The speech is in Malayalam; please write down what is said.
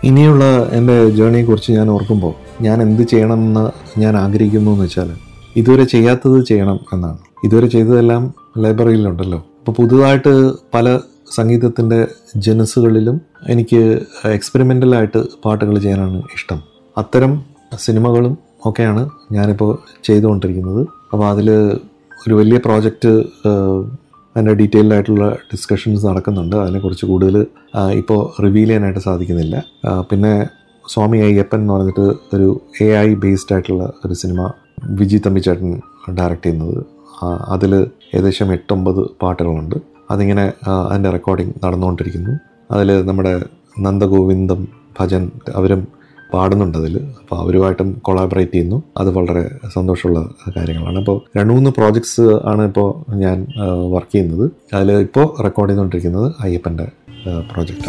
ഇനിയുള്ള എൻ്റെ ജേണിയെക്കുറിച്ച് ഞാൻ ഓർക്കുമ്പോൾ ഞാൻ എന്ത് ചെയ്യണമെന്ന് ഞാൻ ആഗ്രഹിക്കുന്നു എന്ന് വെച്ചാൽ ഇതുവരെ ചെയ്യാത്തത് ചെയ്യണം എന്നാണ് ഇതുവരെ ചെയ്തതെല്ലാം ലൈബ്രറിയിലുണ്ടല്ലോ അപ്പോൾ പുതുതായിട്ട് പല സംഗീതത്തിൻ്റെ ജനസുകളിലും എനിക്ക് എക്സ്പെരിമെൻ്റലായിട്ട് പാട്ടുകൾ ചെയ്യാനാണ് ഇഷ്ടം അത്തരം സിനിമകളും ഒക്കെയാണ് ഞാനിപ്പോൾ ചെയ്തുകൊണ്ടിരിക്കുന്നത് അപ്പോൾ അതിൽ ഒരു വലിയ പ്രോജക്റ്റ് അതിൻ്റെ ഡീറ്റെയിൽഡ് ആയിട്ടുള്ള ഡിസ്കഷൻസ് നടക്കുന്നുണ്ട് അതിനെക്കുറിച്ച് കൂടുതൽ ഇപ്പോൾ റിവീൽ ചെയ്യാനായിട്ട് സാധിക്കുന്നില്ല ആ, പിന്നെ സ്വാമി അയ്യപ്പൻ എന്ന് പറഞ്ഞിട്ട് ഒരു എ ഐ ബേസ്ഡ് ആയിട്ടുള്ള ഒരു സിനിമ വിജി തമ്പിച്ചേട്ടൻ ഡയറക്റ്റ് ചെയ്യുന്നത് അതിൽ ഏകദേശം എട്ടൊമ്പത് പാട്ടുകളുണ്ട് അതിങ്ങനെ ആ, അതിൻ്റെ റെക്കോർഡിംഗ് നടന്നുകൊണ്ടിരിക്കുന്നു അതിൽ നമ്മുടെ നന്ദഗോവിന്ദം ഭജൻ അവരും പാടുന്നുണ്ട് അതിൽ അപ്പോൾ അവരുമായിട്ടും കൊളാബറേറ്റ് ചെയ്യുന്നു അത് വളരെ സന്തോഷമുള്ള കാര്യങ്ങളാണ് അപ്പോൾ രണ്ട് മൂന്ന് പ്രോജക്ട്സ് ആണ് ഇപ്പോൾ ഞാൻ വർക്ക് ചെയ്യുന്നത് അതിൽ ഇപ്പോൾ റെക്കോർഡ് ചെയ്തുകൊണ്ടിരിക്കുന്നത് അയ്യപ്പൻ്റെ പ്രോജക്റ്റാണ്